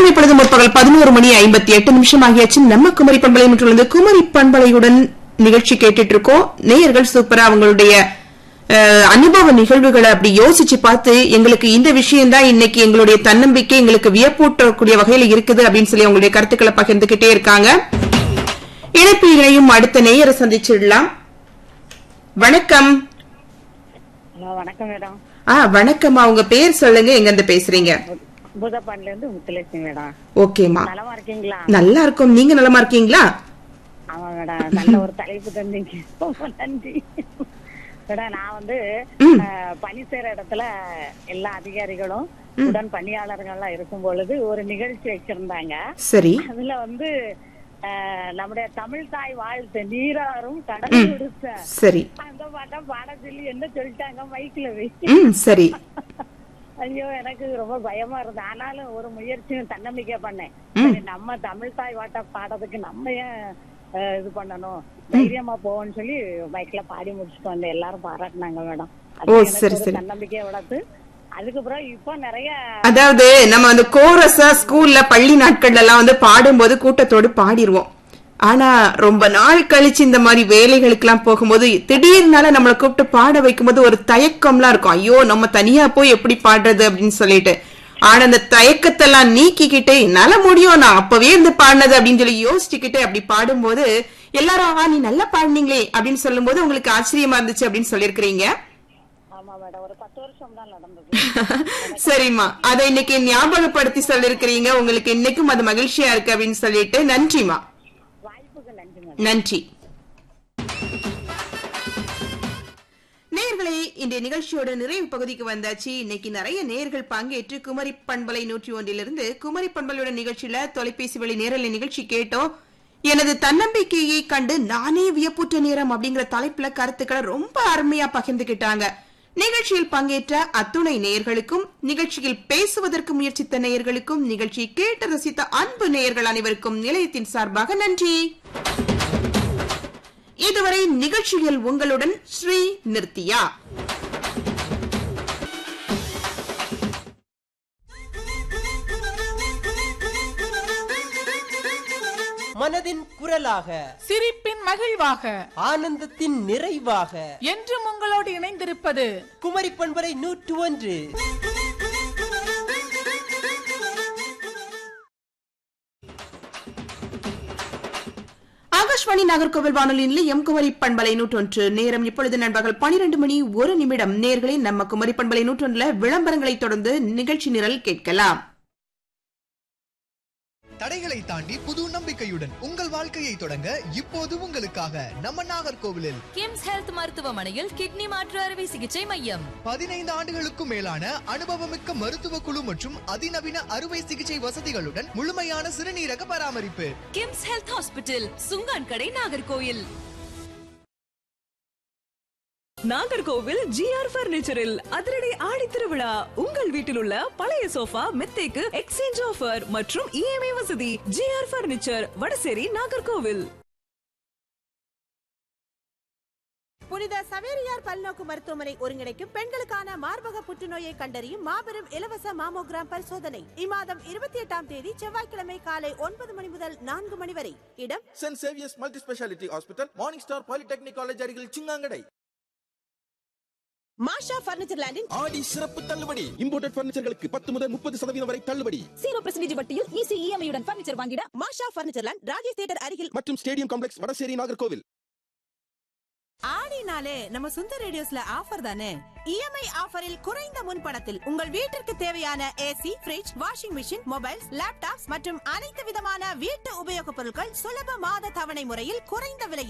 நேரம் இப்பொழுது முற்பகல் பதினோரு மணி ஐம்பத்தி எட்டு நிமிஷம் ஆகியாச்சு நம்ம குமரி பண்பலை மற்றும் குமரி பண்பலையுடன் நிகழ்ச்சி கேட்டுட்டு இருக்கோம் நேயர்கள் சூப்பரா அவங்களுடைய அஹ், அனுபவ நிகழ்வுகளை அப்படி யோசிச்சு பார்த்து எங்களுக்கு இந்த விஷயம் தான் இன்னைக்கு எங்களுடைய தன்னம்பிக்கை எங்களுக்கு வியப்பூட்டக்கூடிய வகையில இருக்குது அப்படின்னு சொல்லி அவங்களுடைய கருத்துக்களை பகிர்ந்துகிட்டே இருக்காங்க இணைப்பு இணையும் அடுத்த நேயரை சந்திச்சிடலாம் வணக்கம் ஹலோ வணக்கம் மேடம் ஆ வணக்கம்மா உங்க பேர் சொல்லுங்க எங்க இருந்து பேசுறீங்க பூதப்பாண்டில இருந்து முத்துலட்சுமி மேடம் ஓகேம்மா நலமா இருக்கீங்களா நல்லா இருக்கும் நீங்க நலமா இருக்கீங்களா ஆமா மேடம் நல்ல ஒரு தலைப்பு தந்தீங்க ரொம்ப நன்றி மேடம் நான் வந்து ம். அஹ், பணி செய்யற இடத்துல எல்லா அதிகாரிகளும் உடன் பணியாளர்கள்லாம் இருக்கும் பொழுது ஒரு நிகழ்ச்சி வச்சிருந்தாங்க சரி அதுல வந்து அஹ், நம்முடைய தமிழ் தாய் வாழ்த்து நீராறும் கடல் விடுத்த சரி அந்த பாட்டம் பாட சொல்லி என்ன சொல்லிட்டாங்க மைக்ல வை ம் சரி ஐயோ எனக்கு ரொம்ப பயமா இருந்தது ஆனாலும் ஒரு முயற்சியும் தன்னம்பிக்கை பண்ணேன் சரி, நம்ம தமிழ் தாய் வாட்டா பாடுறதுக்கு நம்ம ஏன் அஹ், இது பண்ணணும் தைரியமா போவோம்னு சொல்லி மைக்ல பாடி முடிச்சுட்டு வந்தேன் எல்லாரும் பாராட்டினாங்க மேடம் அது ஓ, எனக்கு சரி, ஒரு சரி. தன்னம்பிக்கையை வளர்த்து அதுக்கப்புறம் இப்போ நிறைய அதாவது நம்ம வந்து கோரஸா ஸ்கூல்ல பள்ளி நாட்கள்ல எல்லாம் வந்து பாடும்போது கூட்டத்தோடு பாடிடுவோம் ஆனா ரொம்ப நாள் கழிச்சு இந்த மாதிரி வேலைகளுக்கு எல்லாம் போகும்போது திடீர்னால நம்மளை கூப்பிட்டு பாட வைக்கும்போது ஒரு தயக்கம்லாம் இருக்கும் ஐயோ நம்ம தனியா போய் எப்படி பாடுறது அப்படின்னு சொல்லிட்டு ஆனா அந்த தயக்கத்தெல்லாம் நீக்கிக்கிட்டு என்னால முடியும் நான் அப்பவே இருந்து பாடினது அப்படின்னு சொல்லி யோசிச்சுக்கிட்டு அப்படி பாடும்போது எல்லாரும் ஆ நீ நல்லா பாடினீங்களே அப்படின்னு சொல்லும்போது உங்களுக்கு ஆச்சரியமா இருந்துச்சு அப்படின்னு சொல்லியிருக்கிறீங்க ஆமா மேடம் ஒரு பத்து வருஷம் தான் நடந்தது சரிம்மா அதை இன்னைக்கு ஞாபகப்படுத்தி சொல்லிருக்கிறீங்க உங்களுக்கு இன்னைக்கும் அது மகிழ்ச்சியா இருக்கு அப்படின்னு சொல்லிட்டு நன்றிமா வாய்ப்புக்கு நன்றி மேடம் நன்றி நேயர்களே இன்றைய நிகழ்ச்சியோட நிறைவு பகுதிக்கு வந்தாச்சு இன்னைக்கு நிறைய நேயர்கள் பங்கேற்று குமரி பண்பலை நூற்றி ஒன்றிலிருந்து குமரி பண்பலையோட நிகழ்ச்சியில தொலைபேசி வழி நேரலை நிகழ்ச்சி கேட்டோம் எனது தன்னம்பிக்கையை கண்டு நானே வியப்புற்ற நேரம் அப்படிங்கிற தலைப்புல கருத்துக்களை ரொம்ப அருமையா பகிர்ந்துகிட்டாங்க நிகழ்ச்சியில் பங்கேற்ற அத்துணை நேயர்களுக்கும் நிகழ்ச்சியில் பேசுவதற்கு முயற்சித்த நேயர்களுக்கும் நிகழ்ச்சியை கேட்டு ரசித்த அன்பு நேயர்கள் அனைவருக்கும் நிலையத்தின் சார்பாக நன்றி இதுவரை நிகழ்ச்சியில் உங்களுடன் ஸ்ரீ நிர்த்தியா மனதின் குரலாக சிரிப்பின் மகிழ்வாக ஆனந்தத்தின் நிறைவாக என்றும் உங்களோடு இணைந்திருப்பது குமரி பண்பரை நூற்று ஒன்று ஆகாஷ்வாணி நாகர்கோவில் வானொலி நிலையம் குமரி பண்பலை நூற்றொன்று நேரம் இப்பொழுது நண்பகல் பனிரெண்டு மணி ஒரு நிமிடம் நேர்களை நம்ம குமரி பண்பலை நூற்றொன்றுல விளம்பரங்களை தொடர்ந்து நிகழ்ச்சி நிரல் கேட்கலாம் தடைகளை தாண்டி புது நம்பிக்கையுடன் உங்கள் வாழ்க்கையை தொடங்க இப்போது உங்களுக்காக நம்ம நாகர்கோவிலில் கிம்ஸ் ஹெல்த் மருத்துவமனையில் கிட்னி மாற்று அறுவை சிகிச்சை மையம் பதினைந்து ஆண்டுகளுக்கும் மேலான அனுபவமிக்க மருத்துவ குழு மற்றும் அதிநவீன அறுவை சிகிச்சை வசதிகளுடன் முழுமையான சிறுநீரக பராமரிப்பு கிம்ஸ் ஹெல்த் ஹாஸ்பிட்டல் சுங்கான் கடை நாகர்கோயில் நாகர்கோவில் ஜிஆர் பர்னிச்சரில் அதிரடி ஆடி திருவிழா உங்கள் வீட்டில் உள்ள பழைய சோஃபா மெத்தைக்கு எக்ஸ்சேஞ்ச் ஆஃபர் மற்றும் இஎம்ஐ வசதி ஜிஆர் பர்னிச்சர் வடசேரி நாகர்கோவில் புனித சவேரியார் பல்நோக்கு மருத்துவமனை ஒருங்கிணைக்கும் பெண்களுக்கான மார்பக புற்றுநோயை கண்டறியும் மாபெரும் இலவச மாமோகிராம் பரிசோதனை இம்மாதம் இருபத்தி எட்டாம் தேதி செவ்வாய்க்கிழமை காலை ஒன்பது மணி முதல் நான்கு மணி வரை இடம் Saint Xavier's multi speciality hospital morning star polytechnic college அருகில் சிங்காங்கடை மாஷா பர்னிச்சர் லேண்டின் ஆடி சிறப்பு தள்ளுபடி இம்போர்ட்டட் பர்னிச்சர்களுக்கு பத்து முதல் முப்பது சதவீதம் வரை தள்ளுபடி ஜீரோ பர்சன்டேஜ் வட்டியில் ஈஸி இஎம்ஐயுடன் பர்னிச்சர் வாங்கிட மாஷா பர்னிச்சர் லேண்ட் ராஜேஷ் தியேட்டர் அருகில் மற்றும் ஸ்டேடியம் காம்ப்ளெக்ஸ் வடசேரி நாகர்கோவில் ஆடினாலே நம்ம சுந்தர் ரேடியோஸ்ல ஆஃபர் தானே இஎம்ஐ ஆஃபரில் குறைந்த முன்பணத்தில் உங்கள் வீட்டிற்கு தேவையான AC fridge washing machine mobiles laptops மற்றும் அனைத்து விதமான வீட்டு உபயோகப் பொருட்கள் சுலப மாத தவணை முறையில் குறைந்த விலையில்